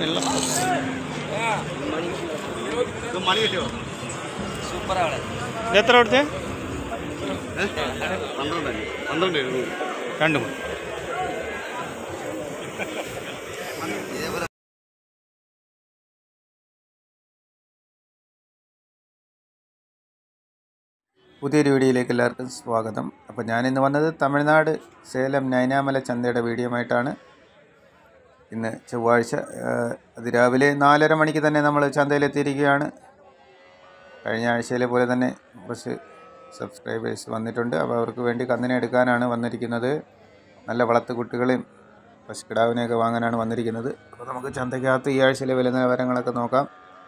വെള്ള മണി കിട്ടിയോ സൂപ്പറാണ് ഇത് എത്ര കൊടുത്തേ പന്ത്രണ്ട് പന്ത്രണ്ട് എഴുന്നൂറ് രണ്ട് മണി പുതിയൊരു വീഡിയോയിലേക്ക് എല്ലാവർക്കും സ്വാഗതം അപ്പോൾ ഞാനിന്ന് വന്നത് തമിഴ്നാട് സേലം നൈനാമല ചന്തയുടെ വീഡിയോയുമായിട്ടാണ് ഇന്ന് ചൊവ്വാഴ്ച ഏഹ്, അതിരാവിലെ നാലര മണിക്ക് തന്നെ നമ്മൾ ചന്തയിലെത്തിയിരിക്കുകയാണ് കഴിഞ്ഞ ആഴ്ചയിലെ പോലെ തന്നെ കുറച്ച് സബ്സ്ക്രൈബേഴ്സ് വന്നിട്ടുണ്ട് അപ്പോൾ അവർക്ക് വേണ്ടി കന്നിനെ എടുക്കാനാണ് വന്നിരിക്കുന്നത് നല്ല വളർത്തു കുട്ടികളെയും പശുക്കിടാവിനെയൊക്കെ വാങ്ങാനാണ് വന്നിരിക്കുന്നത് അപ്പോൾ നമുക്ക് ചന്തയ്ക്കകത്ത് ഈ ആഴ്ചയിലെ വില നിലവാരങ്ങളൊക്കെ നോക്കാം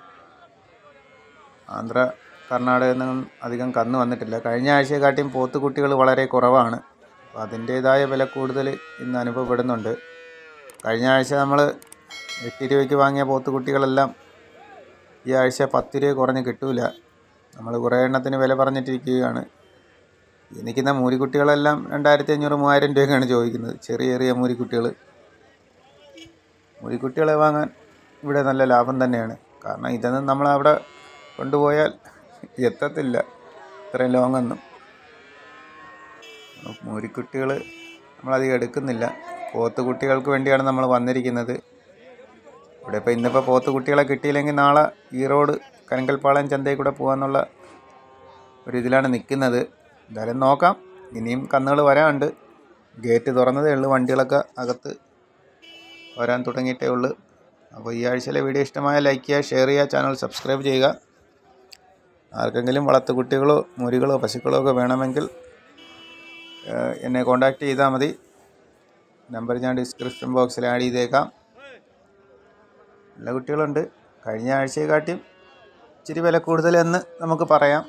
ആന്ധ്ര കർണാടകയിൽ നിന്നും അധികം കന്ന് വന്നിട്ടില്ല കഴിഞ്ഞ ആഴ്ചയെക്കാട്ടിയും പോത്തുകുട്ടികൾ വളരെ കുറവാണ് അപ്പോൾ അതിൻ്റേതായ വില കൂടുതൽ ഇന്ന് അനുഭവപ്പെടുന്നുണ്ട് കഴിഞ്ഞ ആഴ്ച നമ്മൾ എട്ട് രൂപയ്ക്ക് വാങ്ങിയ പോത്തുകുട്ടികളെല്ലാം ഈ ആഴ്ച പത്ത് രൂപ കുറഞ്ഞ് കിട്ടൂല നമ്മൾ കുറേ എണ്ണത്തിന് വില പറഞ്ഞിട്ടിരിക്കുകയാണ് എനിക്കിന്ന മൂരിക്കുട്ടികളെല്ലാം രണ്ടായിരത്തി അഞ്ഞൂറ് മൂവായിരം രൂപയൊക്കെയാണ് ചോദിക്കുന്നത് ചെറിയ ചെറിയ മൂരിക്കുട്ടികൾ മൂരിക്കുട്ടികളെ വാങ്ങാൻ ഇവിടെ നല്ല ലാഭം തന്നെയാണ് കാരണം ഇതൊന്നും നമ്മൾ അവിടെ കൊണ്ടുപോയാൽ എത്തത്തില്ല ഇത്രയും ലോങ്ങൊന്നും മൂരിക്കുട്ടികൾ നമ്മളധികം എടുക്കുന്നില്ല പോത്ത് കുട്ടികൾക്ക് വേണ്ടിയാണ് നമ്മൾ വന്നിരിക്കുന്നത് ഇവിടെ ഇപ്പോൾ ഇന്നിപ്പോൾ പോത്ത് കുട്ടികളെ കിട്ടിയില്ലെങ്കിൽ നാളെ ഈറോഡ് കനങ്കൽപ്പാളയം ചന്തയിൽ കൂടെ പോകാന്നുള്ള ഒരു ഇതിലാണ് നിൽക്കുന്നത് എന്തായാലും നോക്കാം ഇനിയും കന്നുകൾ വരാനുണ്ട് ഗേറ്റ് തുറന്നതേ ഉള്ളൂ വണ്ടികളൊക്കെ അകത്ത് വരാൻ തുടങ്ങിയിട്ടേ ഉള്ളൂ അപ്പോൾ ഈ ആഴ്ചയിലെ വീഡിയോ ഇഷ്ടമായ ലൈക്ക് ചെയ്യുക ഷെയർ ചെയ്യുക ചാനൽ സബ്സ്ക്രൈബ് ചെയ്യുക ആർക്കെങ്കിലും വളർത്തുകുട്ടികളോ മുരികളോ പശുക്കളോ ഒക്കെ വേണമെങ്കിൽ ഏഹ്, എന്നെ കോൺടാക്റ്റ് ചെയ്താൽ മതി നമ്പർ ഞാൻ ഡിസ്ക്രിപ്ഷൻ ബോക്സിൽ ആഡ് ചെയ്തേക്കാം നല്ല കുട്ടികളുണ്ട് കഴിഞ്ഞ ആഴ്ചയെക്കാട്ടിയും ഇച്ചിരി വില കൂടുതലെന്ന് നമുക്ക് പറയാം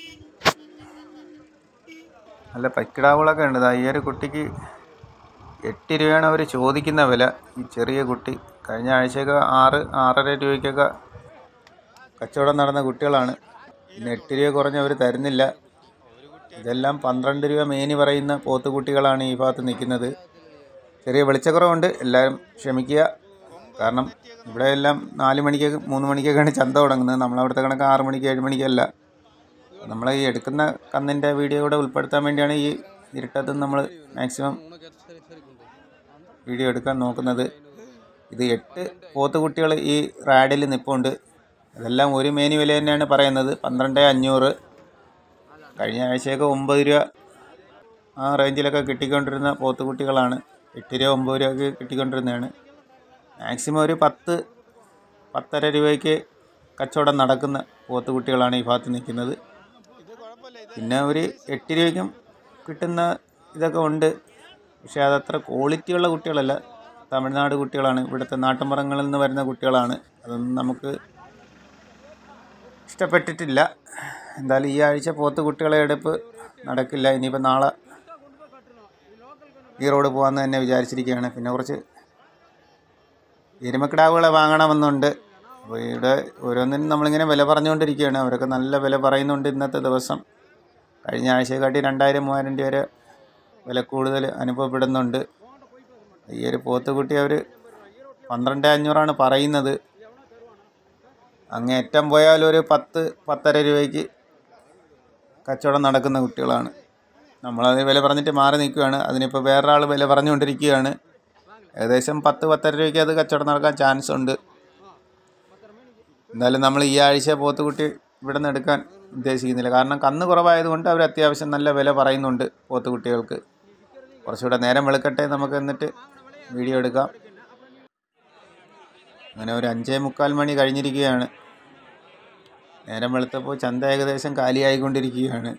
നല്ല പക്കിടാവുകളൊക്കെ ഉണ്ട് ദാ ഈ ഒരു കുട്ടിക്ക് എട്ട് രൂപയാണ് അവർ ചോദിക്കുന്ന വില ഈ ചെറിയ കുട്ടി കഴിഞ്ഞ ആഴ്ചയൊക്കെ ആറ് ആറര രൂപയ്ക്കൊക്കെ കച്ചവടം നടന്ന കുട്ടികളാണ് പിന്നെ എട്ട് രൂപ കുറഞ്ഞ് അവർ തരുന്നില്ല ഇതെല്ലാം പന്ത്രണ്ട് രൂപ മേനി പറയുന്ന പോത്തുകുട്ടികളാണ് ഈ ഭാഗത്ത് നിൽക്കുന്നത് ചെറിയ വെളിച്ചക്കുറവുണ്ട് എല്ലാവരും ക്ഷമിക്കുക കാരണം ഇവിടെ എല്ലാം നാല് മണിക്കൊക്കെ മൂന്ന് മണിക്കൊക്കെയാണ് ചന്ത തുടങ്ങുന്നത് നമ്മളവിടുത്തെ കണക്ക് ആറ് മണിക്ക് ഏഴ് മണിക്കല്ല നമ്മൾ ഈ എടുക്കുന്ന കന്നിൻ്റെ വീഡിയോ കൂടെ ഉൾപ്പെടുത്താൻ വേണ്ടിയാണ് ഈ ഇരുട്ടത്ത് നമ്മൾ മാക്സിമം വീഡിയോ എടുക്കാൻ നോക്കുന്നത് ഇത് എട്ട് പോത്തുകുട്ടികൾ ഈ റാഡിൽ നിൽപ്പുണ്ട് ഇതെല്ലാം ഒരു മേനി വില തന്നെയാണ് പറയുന്നത് പന്ത്രണ്ട് അഞ്ഞൂറ് കഴിഞ്ഞ ആഴ്ചയൊക്കെ ഒമ്പത് രൂപ ആ റേഞ്ചിലൊക്കെ കിട്ടിക്കൊണ്ടിരുന്ന പോത്തുകുട്ടികളാണ് എട്ട് രൂപ ഒമ്പത് രൂപയ്ക്ക് കിട്ടിക്കൊണ്ടിരുന്നതാണ് മാക്സിമം ഒരു പത്ത് പത്തര രൂപയ്ക്ക് കച്ചവടം നടക്കുന്ന പോത്തുകുട്ടികളാണ് ഈ ഭാഗത്ത് നിൽക്കുന്നത് പിന്നെ ഒരു എട്ട് രൂപയ്ക്കും കിട്ടുന്ന ഇതൊക്കെ ഉണ്ട് പക്ഷേ അതത്ര ക്വാളിറ്റിയുള്ള കുട്ടികളല്ല തമിഴ്നാട് കുട്ടികളാണ് ഇവിടുത്തെ നാട്ടിൻപുറങ്ങളിൽ നിന്ന് വരുന്ന കുട്ടികളാണ് അതൊന്നും നമുക്ക് ഇഷ്ടപ്പെട്ടിട്ടില്ല എന്തായാലും ഈ ആഴ്ച പോത്ത് കുട്ടികളെ എടുപ്പ് നടക്കില്ല ഇനിയിപ്പോൾ നാളെ ഈ റോഡ് പോകാമെന്ന് തന്നെ വിചാരിച്ചിരിക്കുകയാണ് പിന്നെ കുറച്ച് എരുമക്കിടാവുകളെ വാങ്ങണമെന്നുണ്ട് അപ്പോൾ ഇവിടെ ഓരോന്നിനും നമ്മളിങ്ങനെ വില പറഞ്ഞുകൊണ്ടിരിക്കുകയാണ് അവരൊക്കെ നല്ല വില പറയുന്നുണ്ട് ഇന്നത്തെ ദിവസം കഴിഞ്ഞ ആഴ്ചയെക്കാട്ടി രണ്ടായിരം മൂവായിരം രൂപ വരെ വില കൂടുതൽ അനുഭവപ്പെടുന്നുണ്ട് ഈ ഒരു പോത്തുകുട്ടി അവർ പന്ത്രണ്ട് അഞ്ഞൂറാണ് പറയുന്നത് അങ്ങേറ്റം പോയാൽ ഒരു പത്ത് പത്തര രൂപയ്ക്ക് കച്ചവടം നടക്കുന്ന കുട്ടികളാണ് നമ്മളത് വില പറഞ്ഞിട്ട് മാറി നിൽക്കുകയാണ് അതിനിപ്പോൾ വേറൊരാൾ വില പറഞ്ഞുകൊണ്ടിരിക്കുകയാണ് ഏകദേശം പത്ത് പത്തര രൂപയ്ക്ക് അത് കച്ചവടം നടക്കാൻ ചാൻസ് ഉണ്ട് എന്തായാലും നമ്മൾ ഈ ആഴ്ച പോത്തുകുട്ടി ഇവിടെ നിന്ന് എടുക്കാൻ ഉദ്ദേശിക്കുന്നില്ല കാരണം കന്ന് കുറവായതുകൊണ്ട് അവർ അത്യാവശ്യം നല്ല വില പറയുന്നുണ്ട് പോത്തുകുട്ടികൾക്ക് കുറച്ചുകൂടെ നേരം വെളുക്കട്ടെ നമുക്ക് എന്നിട്ട് വീഡിയോ എടുക്കാം അങ്ങനെ ഒരു അഞ്ചേ മുക്കാൽ മണി കഴിഞ്ഞിരിക്കുകയാണ് നേരം വെളുത്തപ്പോൾ ചന്ത ഏകദേശം കാലിയായിക്കൊണ്ടിരിക്കുകയാണ്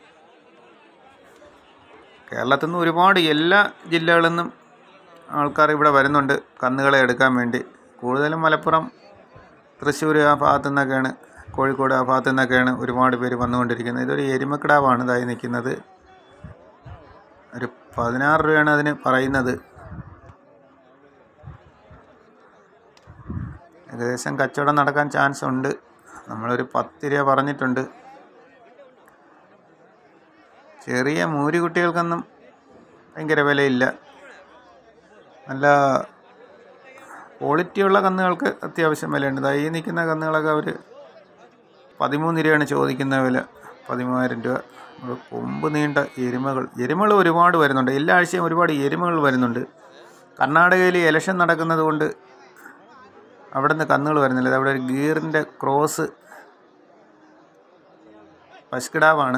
കേരളത്തിൽ നിന്ന് ഒരുപാട് എല്ലാ ജില്ലകളിൽ നിന്നും ആൾക്കാർ ഇവിടെ വരുന്നുണ്ട് കന്നുകളെ എടുക്കാൻ വേണ്ടി കൂടുതലും മലപ്പുറം തൃശ്ശൂർ ആ ഭാഗത്തു നിന്നൊക്കെയാണ് കോഴിക്കോട് ആ ഭാഗത്തു നിന്നൊക്കെയാണ് ഒരുപാട് പേര് വന്നുകൊണ്ടിരിക്കുന്നത് ഇതൊരു എരുമക്കിടാവാണ് ഇതായി നിൽക്കുന്നത് ഒരു പതിനാറ് രൂപയാണ് അതിന് പറയുന്നത് ഏകദേശം കച്ചവടം നടക്കാൻ ചാൻസ് ഉണ്ട് നമ്മളൊരു പത്ത് രൂപ പറഞ്ഞിട്ടുണ്ട് ചെറിയ മൂരി കുട്ടികൾക്കൊന്നും ഭയങ്കര വിലയില്ല നല്ല ക്വാളിറ്റിയുള്ള കന്നുകൾക്ക് അത്യാവശ്യം വിലയുണ്ട് ദാ ഈ നിൽക്കുന്ന കന്നുകളൊക്കെ അവർ പതിമൂന്ന് രൂപയാണ് ചോദിക്കുന്ന വില പതിമൂവായിരം രൂപ ഇവിടെ കൊമ്പ് നീണ്ട എരുമകൾ എരുമകൾ ഒരുപാട് വരുന്നുണ്ട് എല്ലാ ആഴ്ചയും ഒരുപാട് എരുമകൾ വരുന്നുണ്ട് കർണാടകയിൽ ഇലക്ഷൻ നടക്കുന്നത് കൊണ്ട് അവിടെ നിന്ന് കന്നുകൾ വരുന്നില്ല ദാ അവിടെ ഒരു ഗീറിൻ്റെ ക്രോസ് പശുക്കിടാവാണ്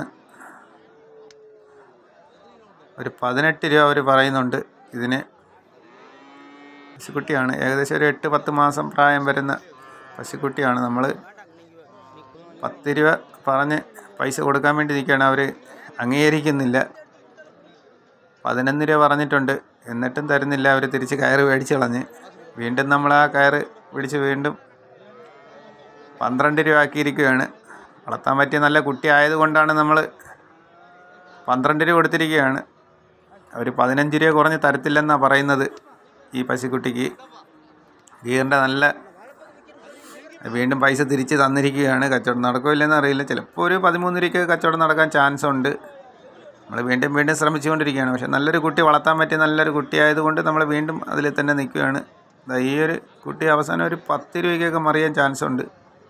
ഒരു പതിനെട്ട് രൂപ അവർ പറയുന്നുണ്ട് ഇതിന് പശുക്കുട്ടിയാണ് ഏകദേശം ഒരു എട്ട് പത്ത് മാസം പ്രായം വരുന്ന പശുക്കുട്ടിയാണ് നമ്മൾ പത്ത് രൂപ പറഞ്ഞ് പൈസ കൊടുക്കാൻ വേണ്ടി നിൽക്കുകയാണ് അവർ അംഗീകരിക്കുന്നില്ല പതിനൊന്ന് രൂപ പറഞ്ഞിട്ടുണ്ട് എന്നിട്ടും തരുന്നില്ല അവർ തിരിച്ച് കയറ് മേടിച്ച് കളഞ്ഞ് വീണ്ടും നമ്മൾ ആ കയറ് പിടിച്ച് വീണ്ടും പന്ത്രണ്ട് രൂപ ആക്കിയിരിക്കുകയാണ് വളർത്താൻ പറ്റിയ നല്ല കുട്ടി ആയതുകൊണ്ടാണ് നമ്മൾ പന്ത്രണ്ട് രൂപ കൊടുത്തിരിക്കുകയാണ് അവർ പതിനഞ്ച് രൂപ കുറഞ്ഞ് തരത്തില്ലെന്നാണ് പറയുന്നത് ഈ പശുക്കുട്ടിക്ക് ഗീറിൻ്റെ നല്ല വീണ്ടും പൈസ തിരിച്ച് തന്നിരിക്കുകയാണ് കച്ചവടം നടക്കില്ലെന്ന് അറിയില്ല ചിലപ്പോൾ ഒരു പതിമൂന്ന് രൂപയ്ക്ക് കച്ചവടം നടക്കാൻ ചാൻസ് ഉണ്ട് നമ്മൾ വീണ്ടും വീണ്ടും ശ്രമിച്ചുകൊണ്ടിരിക്കുകയാണ് പക്ഷേ നല്ലൊരു കുട്ടി വളർത്താൻ പറ്റിയ നല്ലൊരു കുട്ടി ആയതുകൊണ്ട് നമ്മൾ വീണ്ടും അതിൽ തന്നെ നിൽക്കുകയാണ് ദാ ഈ ഒരു കുട്ടി അവസാനം ഒരു പത്ത് രൂപയ്ക്കൊക്കെ മറിയാൻ ചാൻസ് ഉണ്ട്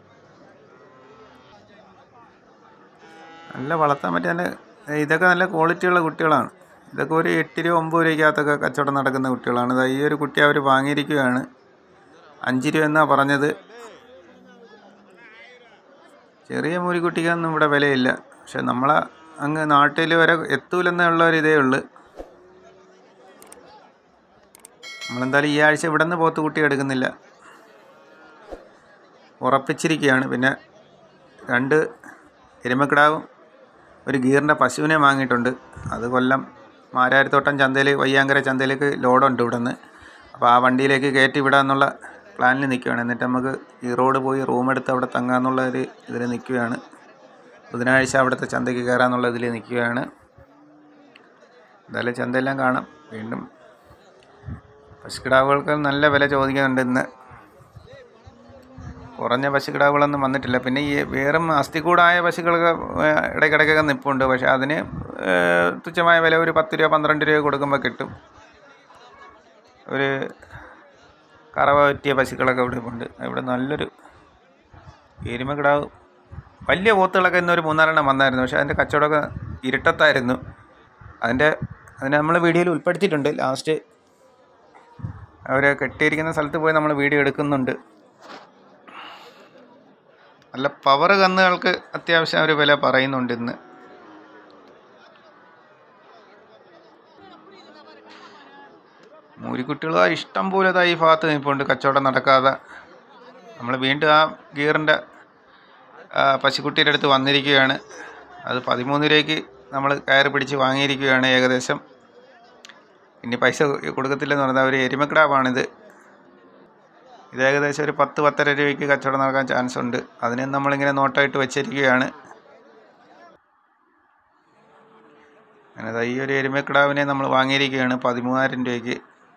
നല്ല വളർത്താൻ പറ്റിയ നല്ല ഇതൊക്കെ നല്ല ക്വാളിറ്റിയുള്ള കുട്ടികളാണ് ഇതൊക്കെ ഒരു എട്ട് രൂപ ഒമ്പത് രൂപയ്ക്കകത്തൊക്കെ കച്ചവടം നടക്കുന്ന കുട്ടികളാണ് ദാ ഈ ഒരു കുട്ടി അവർ വാങ്ങിയിരിക്കുകയാണ് അഞ്ച് രൂപ എന്നാണ് പറഞ്ഞത് ചെറിയ മൂരിക്കുട്ടിക്കൊന്നും ഇവിടെ വിലയില്ല പക്ഷെ നമ്മളെ അങ്ങ് നാട്ടിൽ വരെ എത്തൂലെന്നുള്ള ഒരു ഇതേ ഉള്ളു നമ്മളെന്തായാലും ഈ ആഴ്ച ഇവിടെ നിന്ന് പോത്ത് കുട്ടി എടുക്കുന്നില്ല ഉറപ്പിച്ചിരിക്കുകയാണ് പിന്നെ രണ്ട് എരുമക്കിടാവും ഒരു ഗീറിൻ്റെ പശുവിനെ വാങ്ങിയിട്ടുണ്ട് അത് കൊല്ലം മാരാരിത്തോട്ടം ചന്തയിൽ വയ്യാങ്കര ചന്തയിലേക്ക് ലോഡുണ്ട് ഇവിടെ നിന്ന് അപ്പോൾ ആ വണ്ടിയിലേക്ക് കയറ്റി വിടാമെന്നുള്ള പ്ലാനിൽ നിൽക്കുകയാണ് എന്നിട്ട് നമുക്ക് ഈ റോഡ് പോയി റൂം എടുത്ത് അവിടെ തങ്ങാമെന്നുള്ള ഒരു ഇതിൽ നിൽക്കുകയാണ് ബുധനാഴ്ച അവിടുത്തെ ചന്തയ്ക്ക് കയറാമെന്നുള്ള ഇതിൽ നിൽക്കുകയാണ് എന്തായാലും ചന്തയെല്ലാം കാണാം വീണ്ടും പശുക്കിടാവുകൾക്ക് നല്ല വില ചോദിക്കുന്നുണ്ട് ഇന്ന് കുറഞ്ഞ പശുക്കിടാവുകളൊന്നും വന്നിട്ടില്ല പിന്നെ ഈ വേറും അസ്ഥികൂടായ പശുക്കളൊക്കെ ഏഹ്, ഇടയ്ക്കിടയ്ക്കൊക്കെ നിൽപ്പുണ്ട് പക്ഷേ അതിന് ഏഹ്, തുച്ഛമായ വില ഒരു പത്ത് രൂപ പന്ത്രണ്ട് രൂപ കൊടുക്കുമ്പോൾ കിട്ടും ഒരു കറവ പറ്റിയ പശുക്കളൊക്കെ ഇവിടെ ഉണ്ട് ഇവിടെ നല്ലൊരു എരുമക്കിടാവ് വലിയ പോത്തുകളൊക്കെ ഇന്നൊരു മൂന്നാലെണ്ണം വന്നായിരുന്നു പക്ഷേ അതിൻ്റെ കച്ചവടമൊക്കെ ഇരുട്ടത്തായിരുന്നു അതിൻ്റെ അതിനെ നമ്മൾ വീഡിയോയിൽ ഉൾപ്പെടുത്തിയിട്ടുണ്ട് ലാസ്റ്റ് അവർ കെട്ടിയിരിക്കുന്ന സ്ഥലത്ത് പോയി നമ്മൾ വീഡിയോ എടുക്കുന്നുണ്ട് നല്ല പവർ കന്നുകൾക്ക് അത്യാവശ്യം ഒരു വില പറയുന്നുണ്ട് ഇന്ന് മൂരിക്കുട്ടികൾ ആ ഇഷ്ടം പോലെ ദാ ഈ ഭാഗത്ത് നിൽപ്പുണ്ട് കച്ചവടം നടക്കാതെ നമ്മൾ വീണ്ടും ആ ഗീറിൻ്റെ പശുക്കുട്ടിയുടെ അടുത്ത് വന്നിരിക്കുകയാണ് അത് പതിമൂന്ന് രൂപയ്ക്ക് നമ്മൾ കയറ് പിടിച്ച് വാങ്ങിയിരിക്കുകയാണ് ഏകദേശം ഇനി പൈസ കൊടുക്കത്തില്ലെന്ന് പറഞ്ഞാൽ ഒരു എരുമക്കിടാവാണിത് ഇത് ഏകദേശം ഒരു പത്ത് പത്തര രൂപയ്ക്ക് കച്ചവടം നടക്കാൻ ചാൻസ് ഉണ്ട് അതിനെ നമ്മളിങ്ങനെ നോട്ടായിട്ട് വെച്ചിരിക്കുകയാണ് അങ്ങനെ ദാ ഈ ഒരു എരുമക്കിടാവിനെ നമ്മൾ വാങ്ങിയിരിക്കുകയാണ് പതിമൂവായിരം രൂപയ്ക്ക്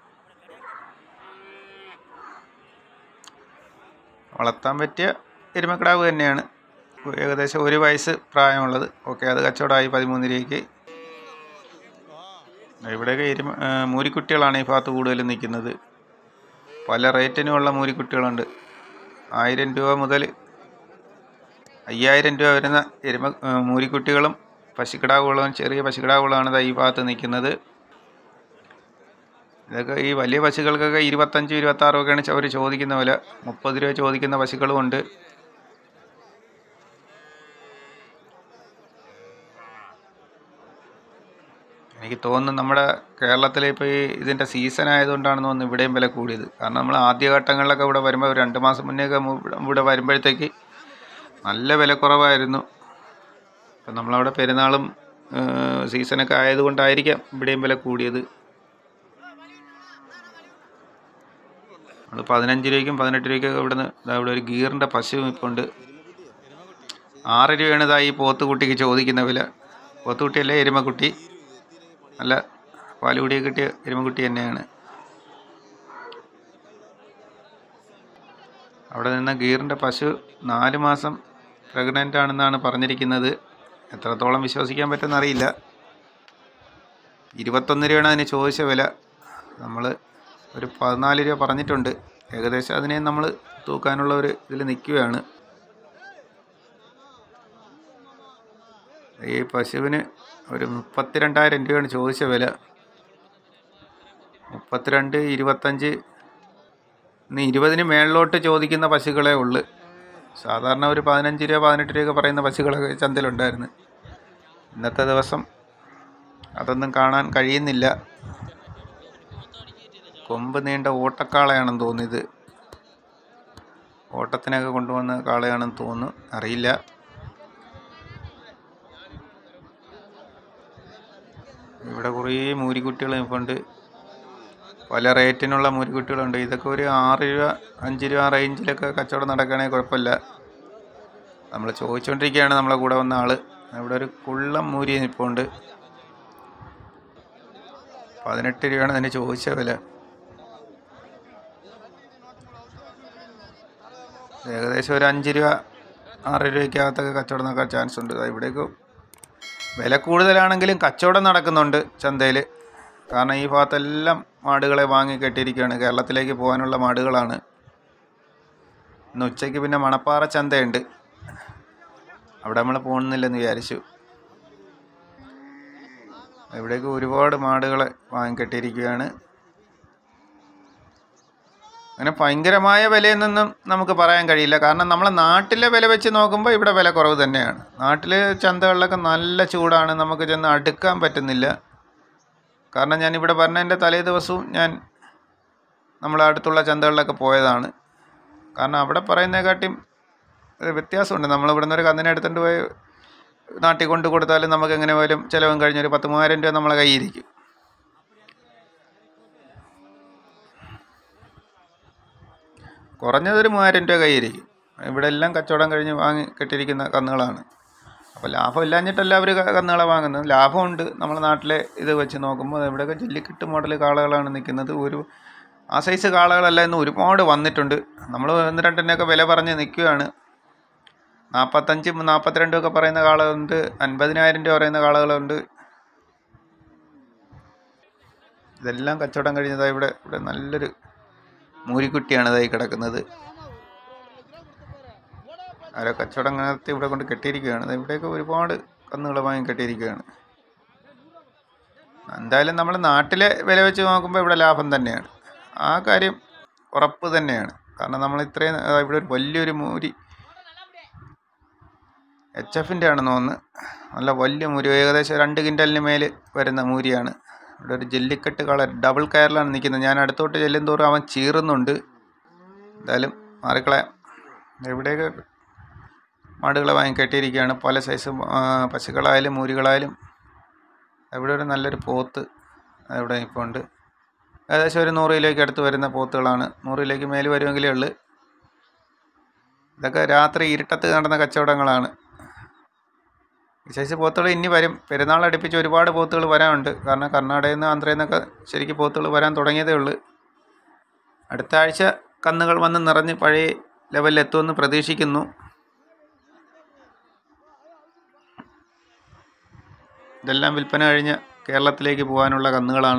വളർത്താൻ പറ്റിയ എരുമക്കിടാവ് തന്നെയാണ് ഏകദേശം ഒരു വയസ്സ് പ്രായമുള്ളത് ഓക്കെ അത് കച്ചവടമായി പതിമൂന്ന് രൂപയ്ക്ക് ഇവിടെയൊക്കെ എരുമ ആ, മൂരിക്കുട്ടികളാണ് ഈ ഭാഗത്ത് കൂടുതലും നിൽക്കുന്നത് പല റേറ്റിനുമുള്ള മൂരിക്കുട്ടികളുണ്ട് ആയിരം രൂപ മുതൽ അയ്യായിരം രൂപ വരുന്ന എരുമ ആ, മൂരിക്കുട്ടികളും പശുക്കിടാവുകളും ചെറിയ പശുക്കിടാവുകളാണ് ദാ ഈ ഭാഗത്ത് നിൽക്കുന്നത് ഇതൊക്കെ ഈ വലിയ പശുക്കൾക്കൊക്കെ ഇരുപത്തഞ്ച് ഇരുപത്താറൊക്കെയാണ് അവർ ചോദിക്കുന്ന വില മുപ്പത് രൂപ ചോദിക്കുന്ന പശുക്കളും ഉണ്ട് എനിക്ക് തോന്നുന്നു നമ്മുടെ കേരളത്തിൽ ഇപ്പോൾ ഈ ഇതിൻ്റെ സീസൺ ആയതുകൊണ്ടാണെന്ന് തോന്നുന്നു ഇവിടെയും വില കൂടിയത് കാരണം നമ്മൾ ആദ്യഘട്ടങ്ങളിലൊക്കെ ഇവിടെ വരുമ്പോൾ ഒരു രണ്ട് മാസം മുന്നേയൊക്കെ മു- ഇവിടെ- ഇവിടെ വരുമ്പോഴത്തേക്ക് നല്ല വില കുറവായിരുന്നു അപ്പം നമ്മളവിടെ പെരുന്നാളും ഏഹ്, സീസണൊക്കെ ആയതുകൊണ്ടായിരിക്കാം ഇവിടെയും വില കൂടിയത് നമ്മൾ പതിനഞ്ച് രൂപയ്ക്കും പതിനെട്ട് രൂപയ്ക്കൊക്കെ ഇവിടുന്ന് ദാ ഇവിടെ ഒരു ഗീറിൻ്റെ പശു ഇപ്പോൾ ഉണ്ട് ആറ് രൂപയാണ് ഇതാ ഈ പോത്തുകുട്ടിക്ക് ചോദിക്കുന്ന വില പോത്തുകുട്ടിയല്ലേ എരുമക്കുട്ടി നല്ല പാലുകുടിയൊക്കെ കിട്ടിയ എരുമക്കുട്ടി തന്നെയാണ് അവിടെ നിന്ന ഗീറിൻ്റെ പശു നാല് മാസം പ്രഗ്നൻ്റ് ആണെന്നാണ് പറഞ്ഞിരിക്കുന്നത് എത്രത്തോളം വിശ്വസിക്കാൻ പറ്റുമെന്ന് അറിയില്ല ഇരുപത്തൊന്ന് രൂപയാണ് അതിന് ചോദിച്ച വില നമ്മൾ ഒരു പതിനാല് രൂപ പറഞ്ഞിട്ടുണ്ട് ഏകദേശം അതിനെ നമ്മൾ തൂക്കാനുള്ള ഒരു ഇതിൽ നിൽക്കുകയാണ് ഈ പശുവിന് ഒരു മുപ്പത്തിരണ്ടായിരം രൂപയാണ് ചോദിച്ച വില മുപ്പത്തിരണ്ട് ഇരുപത്തഞ്ച് ഇന്ന് ഇരുപതിന് മേളിലോട്ട് ചോദിക്കുന്ന പശുക്കളേ ഉള്ളു സാധാരണ ഒരു പതിനഞ്ച് രൂപ പതിനെട്ട് രൂപയൊക്കെ പറയുന്ന പശുക്കളൊക്കെ ചന്തയിലുണ്ടായിരുന്നു ഇന്നത്തെ ദിവസം അതൊന്നും കാണാൻ കഴിയുന്നില്ല കൊമ്പ് നീണ്ട ഓട്ടക്കാളയാണെന്ന് തോന്നിയത് ഓട്ടത്തിനൊക്കെ കൊണ്ടുവന്ന കാളയാണെന്ന് തോന്നുന്നു അറിയില്ല ഇവിടെ കുറേ മൂരിക്കുട്ടികൾ ഇപ്പോണ്ട് പല റേറ്റിനുള്ള മൂരിക്കുട്ടികളുണ്ട് ഇതൊക്കെ ഒരു ആറ് രൂപ അഞ്ച് രൂപ റേഞ്ചിലൊക്കെ കച്ചവടം നടക്കുകയാണെങ്കിൽ കുഴപ്പമില്ല നമ്മൾ ചോദിച്ചുകൊണ്ടിരിക്കുകയാണ് നമ്മളെ കൂടെ വന്ന ആള് ഇവിടെ ഒരു കുള്ളം മൂരി നിൽപ്പുണ്ട് പതിനെട്ട് രൂപയാണ് അതിന് ചോദിച്ച വില ഏകദേശം ഒരു അഞ്ച് രൂപ ആറ് രൂപയ്ക്കകത്തൊക്കെ കച്ചവടം നടക്കാൻ ചാൻസ് ഉണ്ട് ദാ ഇവിടേക്ക് വില കൂടുതലാണെങ്കിലും കച്ചവടം നടക്കുന്നുണ്ട് ചന്തയിൽ കാരണം ഈ ഭാഗത്തെല്ലാം മാടുകളെ വാങ്ങി കെട്ടിയിരിക്കുകയാണ് കേരളത്തിലേക്ക് പോകാനുള്ള മാടുകളാണ് ഇന്ന് ഉച്ചയ്ക്ക് പിന്നെ മണപ്പാറ ചന്തയുണ്ട് അവിടെ നമ്മൾ പോകുന്നില്ലെന്ന് വിചാരിച്ചു ഇവിടേക്ക് ഒരുപാട് മാടുകളെ വാങ്ങിക്കെട്ടിയിരിക്കുകയാണ് അങ്ങനെ ഭയങ്കരമായ വിലയെന്നൊന്നും നമുക്ക് പറയാൻ കഴിയില്ല കാരണം നമ്മളെ നാട്ടിലെ വില വെച്ച് നോക്കുമ്പോൾ ഇവിടെ വില കുറവ് തന്നെയാണ് നാട്ടിൽ ചന്തകളിലൊക്കെ നല്ല ചൂടാണ് നമുക്ക് ചെന്ന് അടുക്കാൻ പറ്റുന്നില്ല കാരണം ഞാൻ ഇവിടെ പറഞ്ഞതിൻ്റെ തലേ ദിവസവും ഞാൻ നമ്മളെ അടുത്തുള്ള ചന്തകളിലൊക്കെ പോയതാണ് കാരണം അവിടെ പറയുന്നതിനെക്കാട്ടിയും ഒരു വ്യത്യാസമുണ്ട് നമ്മൾ ഇവിടെ നിന്ന് ഒരു കന്നിനെ എടുത്തുകൊണ്ട് പോയി നാട്ടിൽ കൊണ്ട് കൊടുത്താലും നമുക്ക് എങ്ങനെ പോയാലും ചിലവും കഴിഞ്ഞ് ഒരു പത്ത് മൂവായിരം രൂപ നമ്മളെ കയ്യിരിക്കും കുറഞ്ഞതൊരു മൂവായിരം രൂപ കയ്യിരിക്കും ഇവിടെ എല്ലാം കച്ചവടം കഴിഞ്ഞ് വാങ്ങി കെട്ടിയിരിക്കുന്ന കന്നുകളാണ് അപ്പോൾ ലാഭം ഇല്ലാഞ്ഞിട്ടല്ല അവർ കന്നുകളെ വാങ്ങുന്നത് ലാഭമുണ്ട് നമ്മുടെ നാട്ടിലെ ഇത് വെച്ച് നോക്കുമ്പോൾ ഇവിടെയൊക്കെ ജല്ലിക്കെട്ട് മോഡൽ കാളകളാണ് നിൽക്കുന്നത് ഒരു ആ സൈസ് കാളകളെല്ലാം ഇന്ന് ഒരുപാട് വന്നിട്ടുണ്ട് നമ്മൾ ഒന്ന് രണ്ടിനൊക്കെ വില പറഞ്ഞ് നിൽക്കുകയാണ് നാൽപ്പത്തഞ്ച് നാൽപ്പത്തിരണ്ടും ഒക്കെ പറയുന്ന കാളകളുണ്ട് അൻപതിനായിരം രൂപ പറയുന്ന കാളകളുണ്ട് ഇതെല്ലാം കച്ചവടം കഴിഞ്ഞതായി ഇവിടെ ഇവിടെ നല്ലൊരു മൂരിക്കുട്ടിയാണ് ഇതായി കിടക്കുന്നത് ആരോ കച്ചവടം നടത്തി ഇവിടെ കൊണ്ട് കെട്ടിയിരിക്കുകയാണ് ദാ ഇവിടെയൊക്കെ ഒരുപാട് കന്നുകളെ വാങ്ങി കെട്ടിയിരിക്കുകയാണ് എന്തായാലും നമ്മൾ നാട്ടിലെ വില വെച്ച് നോക്കുമ്പോൾ ഇവിടെ ലാഭം തന്നെയാണ് ആ കാര്യം ഉറപ്പ് തന്നെയാണ് കാരണം നമ്മൾ ഇത്രയും ആ, ഇവിടെ ഒരു വലിയൊരു മൂരി എച്ച് എഫിൻ്റെ ആണെന്ന് തോന്നുന്നു നല്ല വലിയ മൂരി ഏകദേശം രണ്ട് കിൻഡലിന് മേൽ വരുന്ന മൂരിയാണ് ഇവിടെ ഒരു ജല്ലിക്കെട്ട് കളർ ഡബിൾ കയറിലാണ് നിൽക്കുന്നത് ഞാൻ അടുത്തോട്ട് ചെല്ലും തോറും അവൻ ചീറുന്നുണ്ട് എന്തായാലും മാറിക്കളയാം എവിടെയൊക്കെ മാടുകളെ വാങ്ങി കെട്ടിയിരിക്കുകയാണ് പല സൈസ് പശുക്കളായാലും മൂരികളായാലും ഇവിടെ ഒരു നല്ലൊരു പോത്ത് ഇവിടെ ഇപ്പോൾ ഉണ്ട് ഏകദേശം ഒരു നൂറ് കിലോയ്ക്ക് അടുത്ത് വരുന്ന പോത്തുകളാണ് നൂറ് കിലോയ്ക്ക് മേൽ വരുമെങ്കിലേ ഉള്ളൂ ഇതൊക്കെ രാത്രി ഇരുട്ടത്ത് നടന്ന കച്ചവടങ്ങളാണ് ഈ സൈസ് പോത്തുകൾ ഇനി വരും പെരുന്നാൾ അടുപ്പിച്ച് ഒരുപാട് പോത്തുകൾ വരാനുണ്ട് കാരണം കർണാടകയിൽ നിന്ന് ആന്ധ്രയിൽ നിന്നൊക്കെ ശരിക്കും പോത്തുകൾ വരാൻ തുടങ്ങിയതേ ഉള്ളൂ അടുത്ത ആഴ്ച കന്നുകൾ വന്ന് നിറഞ്ഞ് പഴയ ലെവലിൽ എത്തുമെന്ന് പ്രതീക്ഷിക്കുന്നു ഇതെല്ലാം വിൽപ്പന കഴിഞ്ഞ് കേരളത്തിലേക്ക് പോകാനുള്ള കന്നുകളാണ്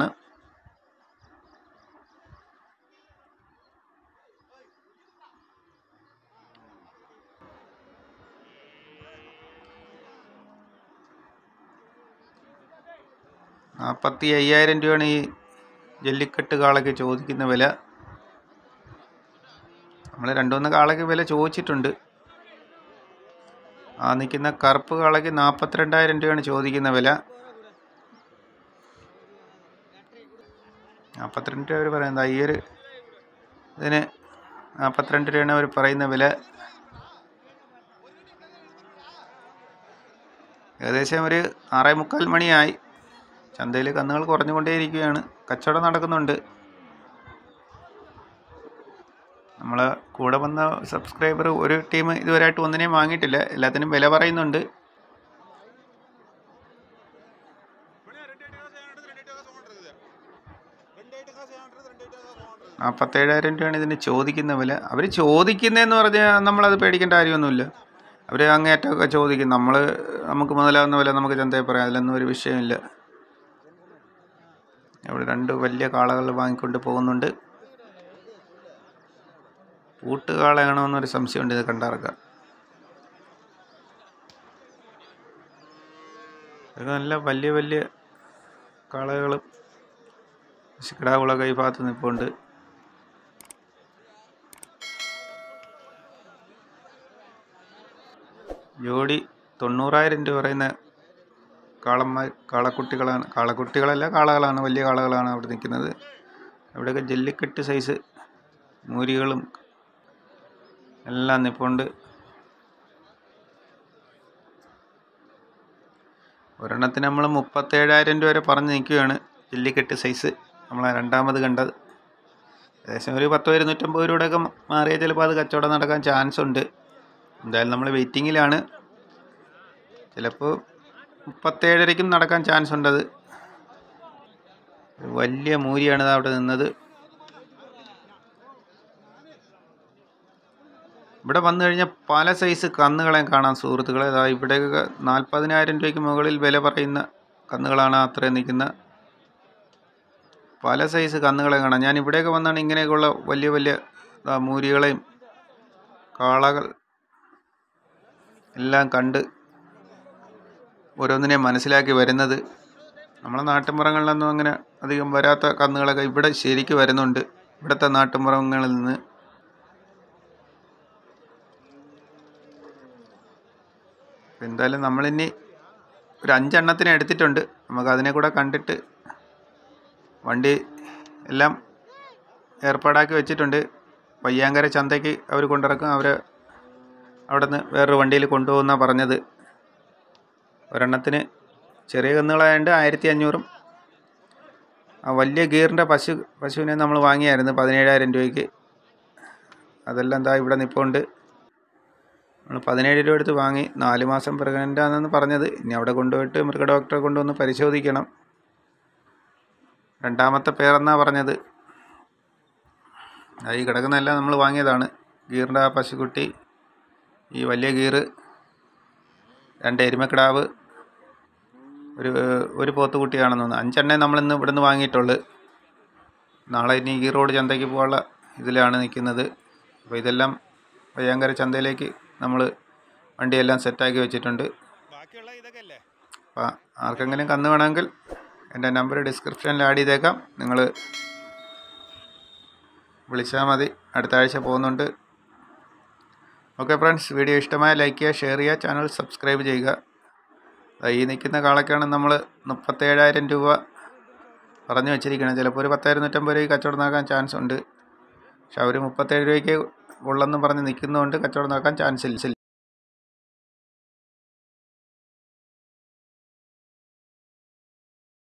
നാൽപ്പത്തി അയ്യായിരം രൂപയാണ് ഈ ജല്ലിക്കെട്ട് കാളയ്ക്ക് ചോദിക്കുന്ന വില നമ്മൾ രണ്ട് മൂന്ന് കാളയ്ക്ക് വില ചോദിച്ചിട്ടുണ്ട് ആ നിൽക്കുന്ന കറുപ്പ് കാളയ്ക്ക് നാൽപ്പത്തിരണ്ടായിരം രൂപയാണ് ചോദിക്കുന്ന വില നാൽപ്പത്തിരണ്ട് രൂപ അവർ പറയുന്നത് ഈ ഒരു ഇതിന് നാൽപ്പത്തിരണ്ട് രൂപയാണ് അവർ പറയുന്ന വില ഏകദേശം ഒരു ആറേ മുക്കാൽ മണിയായി ചന്തയിൽ കന്നുകൾ കുറഞ്ഞുകൊണ്ടേയിരിക്കുകയാണ് കച്ചവടം നടക്കുന്നുണ്ട് നമ്മൾ കൂടെ വന്ന സബ്സ്ക്രൈബർ ഒരു ടീം ഇതുവരെയായിട്ട് ഒന്നിനെയും വാങ്ങിയിട്ടില്ല എല്ലാത്തിനും വില പറയുന്നുണ്ട് നാൽപ്പത്തേഴായിരം രൂപയാണ് ഇതിന് ചോദിക്കുന്ന വില അവർ ചോദിക്കുന്നതെന്ന് പറഞ്ഞാൽ നമ്മളത് പേടിക്കേണ്ട കാര്യമൊന്നുമില്ല അവർ അങ്ങേറ്റമൊക്കെ ചോദിക്കും നമ്മൾ നമുക്ക് മുതലാകുന്ന വില നമുക്ക് ചന്തയിൽ പറയാം അതിലൊന്നും ഒരു വിഷയമില്ല ഇവിടെ രണ്ട് വലിയ കാളകൾ വാങ്ങിക്കൊണ്ട് പോകുന്നുണ്ട് കൂട്ടുകാളയാണോ എന്നൊരു സംശയമുണ്ട് ഇത് കണ്ടിറക്കാം ഇതൊക്കെ നല്ല വലിയ വലിയ കാളകളും കിടാവുകളൊക്കെ ഈ ഭാഗത്ത് നിൽപ്പുണ്ട് ജോഡി തൊണ്ണൂറായിരം രൂപ പറയുന്ന കാളന്മാർ കാളക്കുട്ടികളാണ് കാളക്കുട്ടികളല്ല കാളകളാണ് വലിയ കാളകളാണ് അവിടെ നിൽക്കുന്നത് അവിടെയൊക്കെ ജല്ലിക്കെട്ട് സൈസ് മൂരികളും എല്ലാം നിൽപ്പുണ്ട് ഒരെണ്ണത്തിന് നമ്മൾ മുപ്പത്തേഴായിരം രൂപ വരെ പറഞ്ഞ് നിൽക്കുകയാണ് ജല്ലിക്കെട്ട് സൈസ് നമ്മൾ രണ്ടാമത് കണ്ടത് ഏകദേശം ഒരു പത്തോ ഇരുന്നൂറ്റമ്പത് രൂപയുടെയൊക്കെ മാറിയാൽ ചിലപ്പോൾ അത് കച്ചവടം നടക്കാൻ ചാൻസ് ഉണ്ട് എന്തായാലും നമ്മൾ വെയിറ്റിങ്ങിലാണ് ചിലപ്പോൾ മുപ്പത്തേഴരയ്ക്കും നടക്കാൻ ചാൻസ് ഉണ്ട് അത് ഒരു വലിയ മൂരിയാണ് ഇത് അവിടെ നിന്നത് ഇവിടെ വന്നു കഴിഞ്ഞാൽ പല സൈസ് കന്നുകളെ കാണാം സുഹൃത്തുക്കളെ അതാ ഇവിടെയൊക്കെ നാൽപ്പതിനായിരം രൂപയ്ക്ക് മുകളിൽ വില പറയുന്ന കന്നുകളാണ് അത്രയും നിൽക്കുന്ന പല സൈസ് കന്നുകളെ കാണാം ഞാൻ ഇവിടെയൊക്കെ വന്നാണ് ഇങ്ങനെയൊക്കെയുള്ള വലിയ വലിയ ദാ മൂരികളെയും കാളകൾ എല്ലാം കണ്ട് ഓരോന്നിനെ മനസ്സിലാക്കി വരുന്നത് നമ്മളെ നാട്ടിൻപുറങ്ങളിലൊന്നും അങ്ങനെ അധികം വരാത്ത കന്നുകളൊക്കെ ഇവിടെ ശരിക്ക് വരുന്നുണ്ട് ഇവിടുത്തെ നാട്ടിൻപുറങ്ങളിൽ നിന്ന് അപ്പോൾ എന്തായാലും നമ്മളിനി ഒരു അഞ്ചെണ്ണത്തിനെ എടുത്തിട്ടുണ്ട് നമുക്ക് അതിനെ കൂടെ കണ്ടിട്ട് വണ്ടി എല്ലാം ഏർപ്പാടാക്കി വെച്ചിട്ടുണ്ട് പയ്യാങ്കര ചന്തയ്ക്ക് അവർ കൊണ്ടിറക്കും അവർ അവിടെ നിന്ന് വേറൊരു വണ്ടിയിൽ കൊണ്ടുപോകുന്നാണ് പറഞ്ഞത് ഒരെണ്ണത്തിന് ചെറിയ കന്നുകളായതുകൊണ്ട് ആയിരത്തി അഞ്ഞൂറും ആ വലിയ ഗീറിൻ്റെ പശു പശുവിനെ നമ്മൾ വാങ്ങിയായിരുന്നു പതിനേഴായിരം രൂപയ്ക്ക് അതെല്ലാം എന്താ ഇവിടെ നിൽപ്പുണ്ട് നമ്മൾ പതിനേഴ് രൂപ എടുത്ത് വാങ്ങി നാല് മാസം പ്രഗ്നൻ്റ് ആണെന്ന് പറഞ്ഞത് ഇനി അവിടെ കൊണ്ടുപോയിട്ട് മൃഗ ഡോക്ടറെ കൊണ്ടുവന്ന് പരിശോധിക്കണം രണ്ടാമത്തെ പേരെന്നാണ് പറഞ്ഞത് ആ ഈ കിടക്കുന്നതെല്ലാം നമ്മൾ വാങ്ങിയതാണ് ഗീറിൻ്റെ ആ പശുക്കുട്ടി ഈ വലിയ ഗീറ് രണ്ട് എരുമക്കിടാവ് ഒരു ഒരു പോത്തുകുട്ടിയാണെന്ന് തോന്നുന്നു അഞ്ചെണ്ണേ നമ്മളിന്ന് ഇവിടെ നിന്ന് വാങ്ങിയിട്ടുള്ളൂ നാളെ ഇനി ഈ റോഡ് ചന്തയ്ക്ക് പോകാനുള്ള ഇതിലാണ് നിൽക്കുന്നത് അപ്പോൾ ഇതെല്ലാം പയ്യാങ്കര ചന്തയിലേക്ക് നമ്മൾ വണ്ടിയെല്ലാം സെറ്റാക്കി വെച്ചിട്ടുണ്ട് ബാക്കിയുള്ള ഇതൊക്കെ അല്ലേ അപ്പോൾ ആർക്കെങ്കിലും കന്ന് വേണമെങ്കിൽ എൻ്റെ നമ്പർ ഡിസ്ക്രിപ്ഷനിൽ ആഡ് ചെയ്തേക്കാം നിങ്ങൾ വിളിച്ചാൽ മതി അടുത്ത ആഴ്ച പോകുന്നുണ്ട് ഓക്കെ ഫ്രണ്ട്സ് വീഡിയോ ഇഷ്ടമായ ലൈക്ക് ചെയ്യുക ഷെയർ ചെയ്യുക ചാനൽ സബ്സ്ക്രൈബ് ചെയ്യുക ദാ ഈ നിൽക്കുന്ന കാളയ്ക്കാണ് നമ്മൾ മുപ്പത്തേഴായിരം രൂപ പറഞ്ഞു വെച്ചിരിക്കുന്നത് ചിലപ്പോൾ ഒരു പത്തായിരം നൂറ്റമ്പത് രൂപയ്ക്ക് കച്ചവടം നടക്കാൻ ചാൻസ് ഉണ്ട് പക്ഷെ അവർ മുപ്പത്തേഴ് രൂപയ്ക്ക് ഉള്ളെന്ന് പറഞ്ഞ് നിൽക്കുന്നതുകൊണ്ട് കച്ചവടം നടക്കാൻ ചാൻസ് ഇല്ല